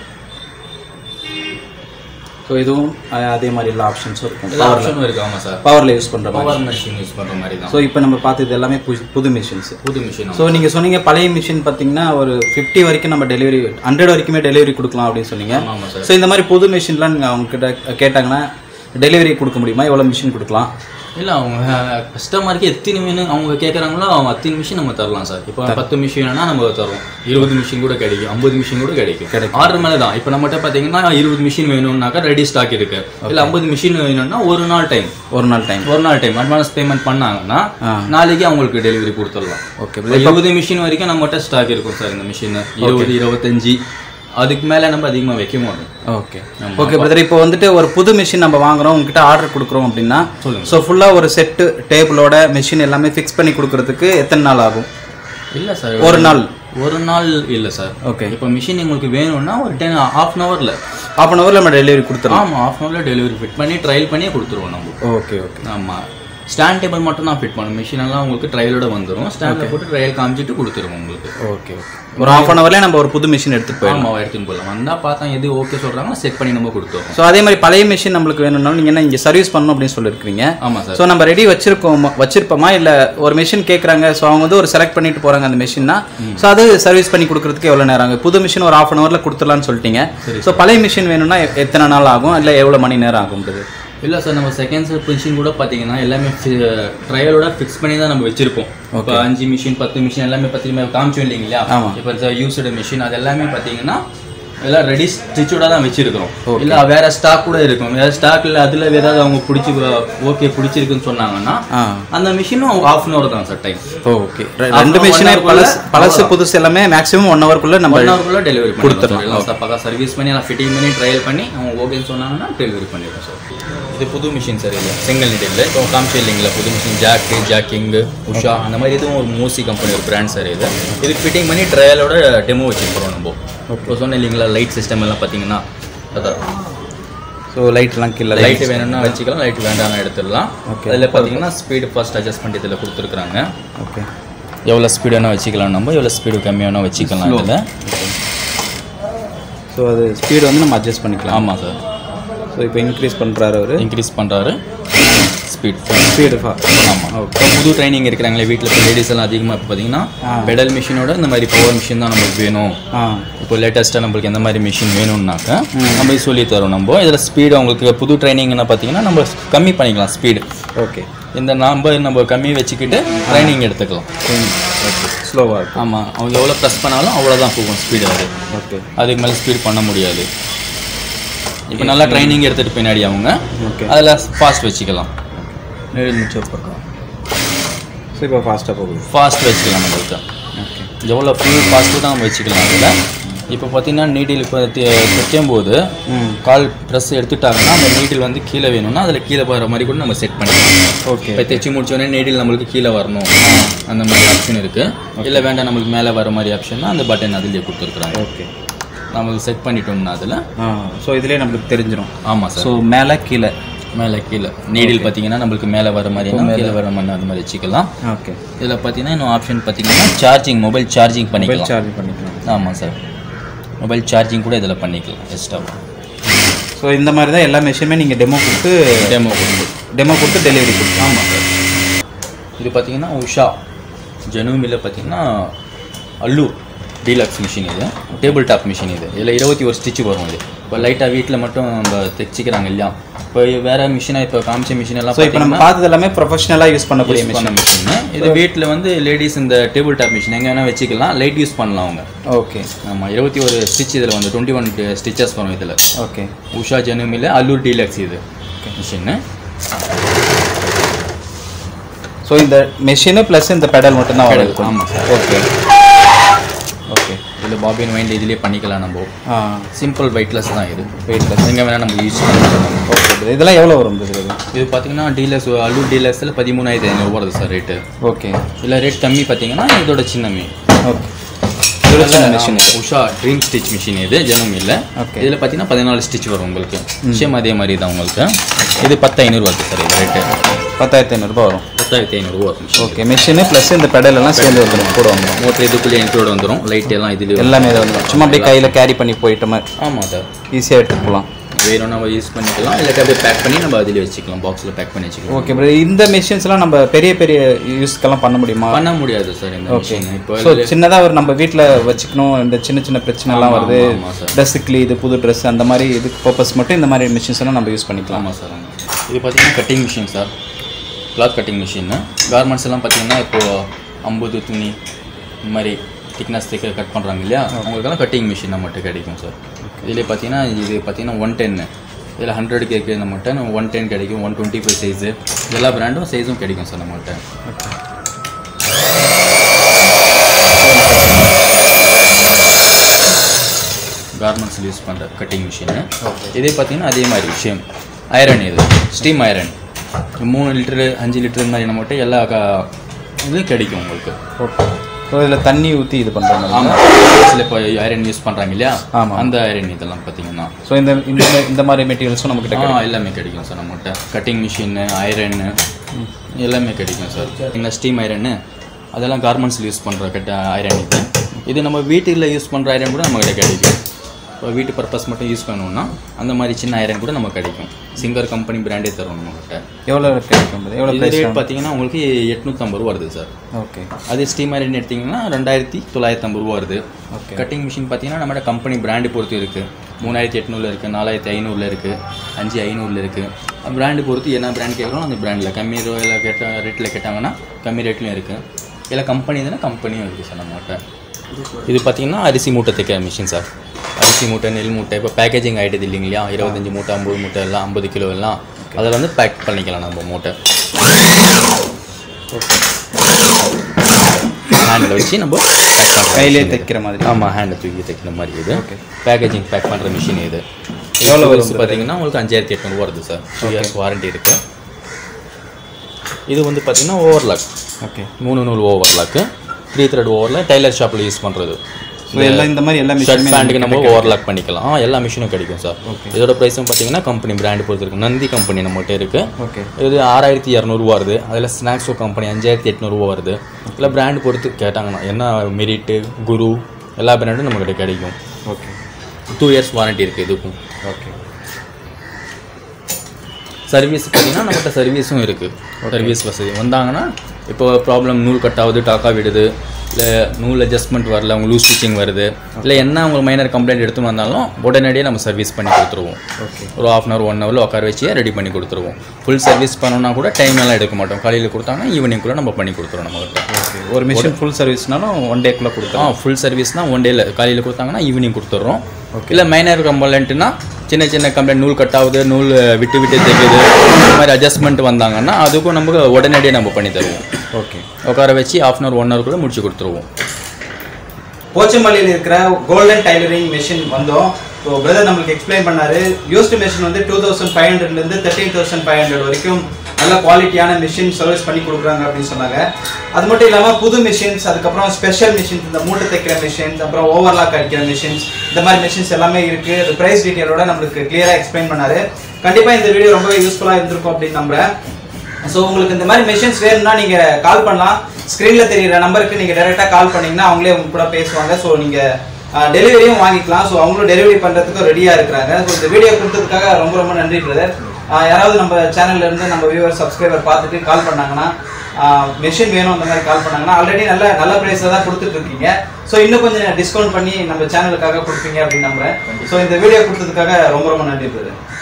ஸோ இதுவும் அஹ், அதே மாதிரி எல்லா ஆப்ஷன்ஸும் இருக்கும் எல்லா ஆப்ஷனும் இருக்குது ஆமாம் சார் பவரில் யூஸ் பண்ணுற மாதிரி பவர் மிஷின் யூஸ் பண்ணுற மாதிரி தான் ஸோ இப்போ நம்ம பார்த்தது எல்லாமே புது- புது மிஷின்ஸ் புது மிஷின் ஸோ நீங்கள் சொன்னீங்க பழைய மிஷின் பார்த்தீங்கன்னா ஒரு ஃபிஃப்டி வரைக்கும் நம்ம டெலிவரி ஹண்ட்ரட் வரைக்குமே டெலிவரி கொடுக்கலாம் அப்படின்னு சொன்னீங்க ஆமாம் சார் ஸோ இந்த மாதிரி புது மிஷின்லாம் நீங்கள் அவங்க கிட்ட கேட்டாங்கன்னா டெலிவரி கொடுக்க முடியுமா எவ்வளோ மிஷின் கொடுக்கலாம் இல்லை அவங்க கஸ்டமருக்கு எத்தனை வேணும் அவங்க கேட்குறாங்களோ அவங்க அத்தனை மிஷின் நம்ம தரலாம் சார் இப்போ பத்து மிஷின் வேணா நம்ம தரோம் இருபது மிஷின் கூட கிடைக்கும் ஐம்பது மிஷின் கூட கிடைக்கும் ஆர்டர் மேலே தான் இப்போ நம்மகிட்ட பார்த்தீங்கன்னா இருபது மிஷின் வேணும்னாக்கா ரெடி ஸ்டாக் இருக்கு இல்லை ஐம்பது மிஷின் வேணும்னா ஒரு நாள் டைம் ஒரு நாள் டைம் ஒரு நாள் டைம் அட்வான்ஸ் பேமெண்ட் பண்ணாங்கன்னா நாளைக்கு அவங்களுக்கு டெலிவரி கொடுத்துடலாம் ஓகே இப்போ இருபது மிஷின் வரைக்கும் நம்மகிட்ட ஸ்டாக் இருக்கும் சார் இந்த மிஷின் இருபது இருபத்தஞ்சி அதுக்கு மேலே நம்ம அதிகமாக வைக்க மாட்டோம் ஓகே ஓகே பிரதர் இப்போ வந்துட்டு ஒரு புது மிஷின் நம்ம வாங்குறோம் உங்ககிட்ட ஆர்டர் கொடுக்குறோம் அப்படின்னா சொல்லுங்க. ஸோ ஃபுல்லாக ஒரு செட்டு டேபிளோட மிஷின் எல்லாமே ஃபிக்ஸ் பண்ணி கொடுக்கறதுக்கு எத்தனை நாள் ஆகும் இல்லை சார் ஒரு நாள் ஒரு நாள் இல்லை சார் ஓகே இப்போ மிஷின் உங்களுக்கு வேணும்னா ஒரு டென் ஹாஃப் அன் ஹவரில் ஹாஃப் அன் ஹவரில் நம்ம டெலிவரி கொடுத்துருவோம் ஆமாம் ஹாஃப் அன் ஹவரில் டெலிவரி ஃபிட் பண்ணி ட்ரையல் பண்ணியே கொடுத்துருவோம் நம்ம ஓகே ஓகே ஆமாம் ஸ்டாண்ட் டேபிள் மட்டும் தான் ஃபிட் பண்ணும் மிஷின் எல்லாம் உங்களுக்கு ட்ரையலோட வந்துடும் ஸ்டாண்டில் போட்டு ட்ரையல் காமிச்சிட்டு கொடுத்துருவோம் உங்களுக்கு ஓகே ஓகே ஒரு ஹாஃப் அன் ஹவர்லேயே நம்ம ஒரு புது மிஷின் எடுத்துகிட்டு போயிடலாம் ஆமாம் எடுத்துன்னு போகலாம் வந்தால் பார்த்தா எது ஓகே சொல்கிறாங்களோ செட் பண்ணி நம்ம கொடுத்துருவோம் ஸோ அதே மாதிரி பழைய மிஷின் நம்மளுக்கு வேணும்னாலும் நீங்கள் என்ன இங்கே சர்வீஸ் பண்ணணும் அப்படின்னு சொல்லியிருக்கீங்க ஆமாம் சார் ஸோ நம்ம ரெடி வச்சிருக்கோம் வச்சிருப்போமா இல்லை ஒரு மிஷின் கேட்குறாங்க ஸோ அவங்க வந்து ஒரு செலக்ட் பண்ணிட்டு போகிறாங்க அந்த மிஷின்னா ஸோ அது சர்வீஸ் பண்ணி கொடுக்கறதுக்கு எவ்வளோ நேரம் ஆகும் புது மிஷின் ஒரு ஹாஃப் அன் ஹவரில் கொடுத்துடலாம்னு சொல்லிட்டீங்க ஸோ பழைய மிஷின் வேணும்னா எ- எத்தனை நாள் ஆகும் இல்லை எவ்வளோ மணி நேரம் ஆகும்ன்றது இல்லை சார் நம்ம செகண்ட் செட் மிஷின் கூட பார்த்தீங்கன்னா எல்லாமே ட்ரையலோட ஃபிக்ஸ் பண்ணி தான் நம்ம வச்சிருப்போம் இப்போ அஞ்சு மிஷின் பத்து மிஷின் எல்லாமே பார்த்தீங்கன்னா காமிச்சோம் இல்லைங்களா ஆமா. இப்போ யூஸ்டு மிஷின் அது எல்லாமே பார்த்தீங்கன்னா எல்லாம் ரெடி ஸ்டிச்சோட தான் வச்சிருக்கிறோம் இல்லை வேற ஸ்டாக் கூட இருக்கும் வேற ஸ்டாக் இல்லை அதில் ஏதாவது அவங்க பிடிச்சி ஓகே பிடிச்சிருக்குன்னு சொன்னாங்கன்னா ஆ அந்த மிஷினும் ஹாஃப் அன் ஹவர் தான் சார் டைம் ஓகே ரெண்டு மிஷினே பழசு பழசு புதுசு எல்லாமே மேக்ஸிமம் ஒன் ஹவர்க்குள்ளே நம்ம ஒன் ஹவருக்குள்ள டெலிவரி கொடுத்துருவோம் எல்லாம் பக்கா சர்வீஸ் பண்ணி எல்லாம் ஃபிட்டிங் பண்ணி ட்ரையல் பண்ணி அவங்க ஓகேன்னு சொன்னாங்கன்னா டெலிவரி பண்ணிடுவோம் சார் இது புது மிஷின் சார் இது செங்கல் நீடில் இப்போ காமிச்சு இல்லைங்களா புது மிஷின் ஜாக்கு ஜாக்கிங்கு உஷா அந்த மாதிரி இதுவும் ஒரு மூசி கம்பெனி ஒரு பிராண்ட் சார் இது இது ஃபிட்டிங் பண்ணி ட்ரையலோட டெமோ வச்சுருக்கிறோம் நம்ம இப்போ சொன்னேன் இல்லைங்களா லைட் சிஸ்டம் எல்லாம் பார்த்தீங்கன்னா அதான் ஸோ லைட்லாம் கீழே லைட் வேணும்னா வச்சுக்கலாம் லைட் வேண்டாம்னா எடுத்துடலாம் அதில் பார்த்தீங்கன்னா ஸ்பீடு ஃபர்ஸ்ட் அட்ஜஸ்ட் பண்ணி இதில் கொடுத்துருக்குறாங்க ஓகே எவ்வளோ ஸ்பீடு வேணால் வச்சுக்கலாம் நம்ம எவ்வளோ ஸ்பீடு கம்மி வேணால் வச்சுக்கலாம் இதில் ஸோ அது ஸ்பீடு வந்து நம்ம அட்ஜஸ்ட் பண்ணிக்கலாம் ஆமாம் சார் ஸோ இப்போ இன்க்ரீஸ் பண்ணுறாரு அவர் இன்க்ரீஸ் பண்ணுறாரு ஸ்பீட் ஸ்பீடு ஆமாம் இப்போ புது ட்ரைனிங் இருக்கிறாங்களே வீட்டில் இப்போ லேடிஸ் எல்லாம் அதிகமாக இப்போ பார்த்தீங்கன்னா பெடல் மிஷினோட இந்த மாதிரி பவர் மிஷின் தான் நம்மளுக்கு வேணும் ஆ இப்போ லேட்டஸ்ட்டாக நம்மளுக்கு எந்த மாதிரி மிஷின் வேணும்னாக்கா நம்ம இது சொல்லி தரோம் நம்ம இதில் ஸ்பீடு அவங்களுக்கு புது ட்ரைனிங்னா பார்த்தீங்கன்னா நம்ம கம்மி பண்ணிக்கலாம் ஸ்பீடு ஓகே இந்த நம்பர் நம்ம கம்மி வச்சுக்கிட்டு ட்ரைனிங் எடுத்துக்கலாம் ஓகே ஸ்லோவாக இருக்கும் ஆமாம் அவங்க எவ்வளோ ப்ரெஸ் பண்ணாலும் அவ்வளோதான் போகும் ஸ்பீடு அது ஓகே அதுக்கு மேலே ஸ்பீட் பண்ண முடியாது இப்போ நல்லா ட்ரைனிங் எடுத்துகிட்டு பின்னாடி அவங்க ஓகே அதில் ஃபாஸ்ட் வச்சுக்கலாம் நிச்சயம் பக்கம் ஸோ இப்போ ஃபாஸ்ட்டாக போகுது ஃபாஸ்ட் வச்சுக்கலாம் நம்மளுக்கு ஓகே எவ்வளோ ஃபியூல் ஃபாஸ்ட்டு தான் நம்ம வச்சுக்கலாம் அதில் இப்போ பார்த்தீங்கன்னா நீடில் இப்போ தைக்கும் போது ம் கால் ப்ரெஸ் எடுத்துட்டாங்கன்னா அந்த நீடில் வந்து கீழே வேணும்னா அதில் கீழே வர மாதிரி கூட நம்ம செட் பண்ணிக்கலாம் ஓகே இப்போ தைச்சி முடிச்சோடனே நீடில் நம்மளுக்கு கீழே வரணும் அந்த மாதிரி ஆப்ஷன் இருக்குது இல்லை வேண்டாம் நம்மளுக்கு மேலே வர மாதிரி ஆப்ஷன்னா அந்த பட்டன் அதிலே கொடுத்துருக்குறாங்க ஓகே நம்மளுக்கு செட் பண்ணிட்டோம்னா அதில் ஆ ஸோ இதுலேயே நம்மளுக்கு தெரிஞ்சிடும் ஆமாம் சார் ஸோ மேலே கீழே மேலே கீழே நீடில் பார்த்தீங்கன்னா நம்மளுக்கு மேலே வர மாதிரி கீழே வர மாதிரி அந்த மாதிரி வச்சுக்கலாம் ஓகே இதில் பார்த்தீங்கன்னா இன்னும் ஆப்ஷன் பார்த்தீங்கன்னா சார்ஜிங் மொபைல் சார்ஜிங் பண்ணிக்கலாம் சார்ஜ் பண்ணிக்கலாம் ஆமாம் சார் மொபைல் சார்ஜிங் கூட இதில் பண்ணிக்கலாம் எக்ஸ்ட்ராவாக ஸோ இந்த மாதிரி தான் எல்லா மிஷினுமே நீங்கள் டெமோ கொடுத்து டெமோ கொடுத்து டெமோ கொடுத்து டெலிவரி கொடுக்கலாம் ஆமாம் சார் இது பார்த்தீங்கன்னா உஷா ஜெனுமில் பார்த்தீங்கன்னா அல்லூர் டீலக்ஸ் மிஷின் இது டேபிள் டாப் மிஷின் இது இதில் இருபத்தி ஒரு ஸ்டிச் வரும் இது இப்போ லைட்டாக வீட்டில் மட்டும் நம்ம தைச்சிக்கிறாங்க இல்லையா இப்போ வேறு மிஷினாக இப்போ காமிச்ச மிஷின் எல்லாம் ஸோ இப்போ நம்ம பார்த்தது எல்லாமே ப்ரொஃபஷனலாக யூஸ் பண்ணக்கூடிய யூஸ் பண்ண மிஷின் இது வீட்டில் வந்து லேடிஸ் இந்த டேபிள் டாப் மிஷின் எங்கே வேணால் வச்சுக்கலாம் லைட் யூஸ் பண்ணலாம் அவங்க ஓகே ஆமாம் இருபத்தி ஒரு ஸ்டிச் இதில் வந்து டுவெண்ட்டி ஒன் ஸ்டிச்சஸ் வரும் இதில் okay Usha Janome Allure deluxe இது மிஷின்னு ஸோ இந்த மெஷினு ப்ளஸ் இந்த பெடல் மட்டும்தான் Pedal, வருது ஆமாம் சார் ஓகே ஓகே இதில் பாபின் வைண்ட் இதிலே பண்ணிக்கலாம் நம்ம ஆ சிம்பிள் வெயிட்லெஸ் தான் இது வெயிட்லெஸ் எங்கே வேணால் நம்ம யூஸ் பண்ணிக்கலாம் ஓகே இதெல்லாம் எவ்வளோ வரும் இது இது பார்த்தீங்கன்னா டீலர்ஸ் அல்லூர் டீலர்ஸில் பதிமூணாயிரத்தி ஐநூறு வருது சார் ரேட்டு ஓகே இல்லை ரேட் கம்மி பார்த்தீங்கன்னா இதோட சின்னமி ஓகே இதோட சின்ன மிஷின் ஆமா, உஷா ட்ரீம் ஸ்டிச் மிஷின் இது ஜனம் இல்லை Okay. இதில் பார்த்தீங்கன்னா பதினாலு ஸ்டிச் வரும் உங்களுக்கு சேம் அதே மாதிரி தான் உங்களுக்கு இது பத்து ஐநூறு வருது சார் இது ரேட்டு பத்தாயிரத்தி ஐநூறுரூபா வரும் பத்தாயிரத்தி ஐநூறுரூவா வரும் ஓகே மிஷினு ப்ளஸ் இந்த பெடல் எல்லாம் சேர்ந்து வந்துடும் கூட வந்துடும் மோட்டர் இதுக்குள்ளே இன்க்ளூட் வந்துடும் லைட் எல்லாம் இதுலேயே எல்லாமே இது வந்துடும் சும்மா அப்படியே கையில் கேரி பண்ணி போயிட்ட மாதிரி ஆமாம் சார் ஈஸியாக எடுத்துட்டு போகலாம் வேணும் நம்ம யூஸ் பண்ணிக்கலாம் இல்லாட்டி அப்படியே பேக் பண்ணி நம்ம அதிலே வச்சுக்கலாம் பாக்ஸில் பேக் பண்ணி வச்சுக்கலாம் ஓகே ப்ரோ இந்த மிஷின்ஸ்லாம் நம்ம பெரிய பெரிய யூஸ்க்கெல்லாம் பண்ண முடியுமா பண்ண முடியாது சார் இந்த ஓகே மிஷின் இப்போ ஸோ சின்னதாக ஒரு நம்ம வீட்டில் வச்சுக்கணும் இந்த சின்ன சின்ன பிரச்சனைலாம் ஆமா, வருது ஆமா, sir. ட்ரெஸ்ஸுக்கு இது புது ட்ரெஸ் அந்த மாதிரி இதுக்கு பர்பஸ் மட்டும் இந்த மாதிரி மிஷின்ஸ் எல்லாம் நம்ம யூஸ் பண்ணிக்கலாம் ஆமாம் சார் ஆமாம் இது பார்த்தீங்கன்னா cutting machine sir cloth cutting மிஷின்னு கார்மெண்ட்ஸ் எல்லாம் பார்த்தீங்கன்னா இப்போது ஐம்பது துணி இந்த மாதிரி திக்னஸ் திக்க கட் பண்ணுறாங்க இல்லையா அவங்களுக்கெல்லாம் கட்டிங் மிஷின் நம்மகிட்ட கிடைக்கும் சார் இதில் பார்த்தீங்கன்னா இது பார்த்தீங்கன்னா ஒன் டென்னு இதில் ஹண்ட்ரட் கேட்குறது நம்மகிட்ட ஒன் டென் கிடைக்கும் ஒன் டுவெண்ட்டி ஃபைவ் சைஸு எல்லா பிராண்டும் சைஸும் கிடைக்கும் சார் நம்மகிட்ட கார்மெண்ட்ஸில் யூஸ் பண்ணுற கட்டிங் மிஷினு இதே பார்த்தீங்கன்னா அதே மாதிரி விஷயம் ஐரன் இது ஸ்டீம் ஐரன் மூணு லிட்டரு அஞ்சு லிட்டரு மாதிரி நம்மகிட்ட எல்லா க இதுலையும் கிடைக்கும் உங்களுக்கு ஓகே ஸோ இதில் தண்ணி ஊற்றி இது பண்ணுறாங்க ஆமாம் சில இப்போ ஐரன் யூஸ் பண்ணுறாங்க இல்லையா ஆமா. அந்த ஐரன் இதெல்லாம் பார்த்தீங்கன்னா ஸோ இந்த இந்த இந்த மாதிரி மெட்டீரியல்ஸும் நம்மக்கிட்ட ஆ எல்லாமே கிடைக்கும் சார் நம்மகிட்ட கட்டிங் மிஷின்னு ஐரன்னு எல்லாமே கிடைக்கும் சார் இந்த ஸ்டீம் ஐரன்னு அதெல்லாம் கார்மெண்ட்ஸில் யூஸ் பண்ணுற கட்ட ஐரன் இது இது நம்ம வீட்டில் யூஸ் பண்ணுற ஐரன் கூட நம்மகிட்ட கிடைக்கும் இப்போ வீட்டு பர்பஸ் மட்டும் யூஸ் பண்ணணும்னா அந்த மாதிரி சின்ன ஐரன் கூட நமக்கு கிடைக்கும் சிங்கர் கம்பெனி பிராண்டே தரும் நம்மகிட்ட எவ்வளோ கிடைக்கும் எவ்வளோ இது ரேட் பார்த்தீங்கன்னா உங்களுக்கு எட்நூற்றம்பது ரூபா வருது சார் ஓகே அதே ஸ்டீம் ஐரன் எடுத்தீங்கன்னா ரெண்டாயிரத்தி தொள்ளாயிரத்தி ஐம்பது ரூபா வருது ஓகே கட்டிங் மிஷின் பார்த்தீங்கன்னா நம்மளோட கம்பெனி பிராண்டு பொறுத்து இருக்குது மூணாயிரத்தி எட்நூறுல இருக்குது நாலாயிரத்தி ஐநூறுல இருக்குது அஞ்சு ஐநூறுல இருக்குது பிராண்டு பொறுத்து என்ன பிராண்ட் கேட்குறோம் அந்த பிராண்டில் கம்மி ரூபாயில் கேட்ட ரேட்டில் கேட்டாங்கன்னா கம்மி ரேட்லையும் இருக்குது இல்லை கம்பெனி தானே கம்பெனியும் இருக்குது சார் நம்மகிட்ட இது பார்த்தீங்கன்னா அரிசி மூட்டை தைக்கிற மிஷின் சார் அரிசி மூட்டை நெல் மூட்டை இப்போ பேக்கேஜிங் ஆகிட்டது இல்லைங்களா இருபத்தஞ்சி மூட்டை ஐம்பது மூட்டை எல்லாம் ஐம்பது கிலோ எல்லாம் அதில் வந்து பேக் பண்ணிக்கலாம் நம்ம மூட்டை ஹேண்டில் வச்சு நம்ம பேக் பண்ணுறோம் கையிலே தைக்கிற மாதிரி ஆமாம் ஹேண்டை தூக்கி தைக்கிற மாதிரி இது Okay. பேக்கேஜிங் பேக் பண்ணுற மிஷின் இது எவ்வளோ எவ்வளோ வரும் வருது பார்த்தீங்கன்னா உங்களுக்கு அஞ்சாயிரத்தி எட்நூறு வருது சார் டூ இயர்ஸ் வாரண்டி இருக்குது இது வந்து பார்த்தீங்கன்னா ஓவர்லாக் ஓகே மூணு நூல் ஓவர்லாக்கு த்ரீ த்ரெட் ஓவரில் டெய்லர் ஷாப்பில் யூஸ் பண்ணுறது ஸோ எல்லாம் இந்த மாதிரி எல்லா ஷர்ட் மிஷினுமே பேண்ட்டுக்கு நம்ம ஓவர்லாக் பண்ணிக்கலாம் ஆ, எல்லா மிஷினும் கிடைக்கும் சார் Okay. இதோட ப்ரைஸும் பார்த்தீங்கன்னா கம்பெனி பிராண்டு பொறுத்து இருக்கு நந்தி கம்பெனி நம்மகிட்ட இருக்குது ஓகே இது ஆறாயிரத்தி இரநூறுவா வருது அதில் ஸ்நாக்ஸோ கம்பெனி அஞ்சாயிரத்தி எட்நூறுவா வருது இல்லை பிராண்ட் பொறுத்து கேட்டாங்கன்னா என்ன மெரிட்டு குரு எல்லா பிராண்டும் நம்மக்கிட்ட கிடைக்கும் ஓகே டூ இயர்ஸ் வாரண்டி இருக்குது இதுக்கும் ஓகே சர்வீஸ் பார்த்தீங்கன்னா நம்மகிட்ட சர்வீஸும் இருக்குது சர்வீஸ் வசதி வந்தாங்கன்னா இப்போ ப்ராப்ளம் நூல் கட் ஆகுது டாக்கா விடுது இல்லை நூல் அட்ஜஸ்ட்மெண்ட் வரல அவங்க லூஸ் ஸ்டிச்சிங் வருது இல்லை என்ன உங்களுக்கு மைனர் கம்ப்ளைண்ட் எடுத்துன்னு வந்தாலும் உடனடியே நம்ம சர்வீஸ் பண்ணி கொடுத்துருவோம் ஓகே ஒரு ஆஃப் அன் ஹவர் ஒன் ஹவரில் உட்கார வச்சு ரெடி பண்ணி கொடுத்துருவோம் ஃபுல் சர்வீஸ் பண்ணோன்னா கூட டைம் எல்லாம் எடுக்க மாட்டோம் காலையில் கொடுத்தாங்கன்னா ஈவினிங் கூட நம்ம பண்ணி கொடுத்துருவோம் நம்மகிட்ட ஓகே ஒரு மிஷின் ஃபுல் சர்வீஸ்னாலும் ஒன் டேக்குள்ளே ஆ கொடுத்தோம் ஃபுல் சர்வீஸ்னால் ஒன் டேயில் காலையில் கொடுத்தாங்கன்னா ஈவினிங் கொடுத்துட்றோம் இல்லை மைனர் கம்ப்ளைண்ட்னா சின்ன சின்ன கம்ப்ளைண்ட் நூல் கட் ஆகுது நூல் விட்டு விட்டு தைக்குது இந்த மாதிரி அட்ஜஸ்ட்மெண்ட் வந்தாங்கன்னா அதுக்கும் நமக்கு உடனடியே நம்ம பண்ணி தருவோம் ஓகே உட்கார வச்சு half an hour one hour கூட முடிச்சு கொடுத்துருவோம் போச்சம்பள்ளியில் இருக்கிற கோல்டன் டைலரிங் மிஷின் வந்தோம் ஸோ பிரதர் நம்மளுக்கு எக்ஸ்பிளைன் பண்ணாரு யூஸ்டு மிஷின் வந்து டூ தௌசண்ட் ஃபைவ் ஹண்ட்ரட்லேருந்து தேர்ட்டீன் தௌசண்ட் ஃபைவ் ஹண்ட்ரட் வரைக்கும் நல்ல குவாலிட்டியான மிஷின் சர்வீஸ் பண்ணி கொடுக்குறாங்க அப்படின்னு சொன்னாங்க அது மட்டும் இல்லாமல் புது மிஷின்ஸ் அதுக்கப்புறம் ஸ்பெஷல் மிஷின்ஸ் இந்த மூட்டை தைக்கிற மிஷின்ஸ் அப்புறம் ஓவர்லாக் அடிக்கிற மிஷின்ஸ் இந்த மாதிரி மிஷின்ஸ் எல்லாமே இருக்குது அது ப்ரைஸ் டீட்டெயிலோட நம்மளுக்கு கிளியராக எக்ஸ்பிளைன் பண்ணாரு கண்டிப்பாக இந்த வீடியோ ரொம்பவே யூஸ்ஃபுல்லாக இருந்திருக்கும் அப்படின்னு நம்புறேன் ஸோ உங்களுக்கு இந்த மாதிரி மிஷின்ஸ் வேணும்னா நீங்கள் கால் பண்ணலாம் ஸ்க்ரீனில் தெரியுற நம்பருக்கு நீங்கள் டேரெக்டாக கால் பண்ணீங்கன்னா அவங்களே உங்க கூட பேசுவாங்க ஸோ நீங்கள் டெலிவரியும் வாங்கிக்கலாம் ஸோ அவங்களும் டெலிவரி பண்ணுறதுக்கு ரெடியாக இருக்கிறாங்க ஸோ இந்த வீடியோ கொடுத்ததுக்காக ரொம்ப ரொம்ப நன்றி பிரதர் யாராவது நம்ம சேனல்ல இருந்து நம்ம வியூவர் சப்ஸ்கிரைபர் பார்த்துட்டு கால் பண்ணாங்கன்னா மெஷின் வேணும் அந்த மாதிரி கால் பண்ணாங்கன்னா ஆல்ரெடி நல்ல நல்ல ப்ரைஸில் தான் கொடுத்துட்டு இருக்கீங்க ஸோ இன்னும் கொஞ்சம் டிஸ்கவுண்ட் பண்ணி நம்ம சேனலுக்காக கொடுப்பீங்க அப்படின்னு நம்புறேன் ஸோ இந்த வீடியோ கொடுத்ததுக்காக ரொம்ப ரொம்ப நன்றி பிரதர்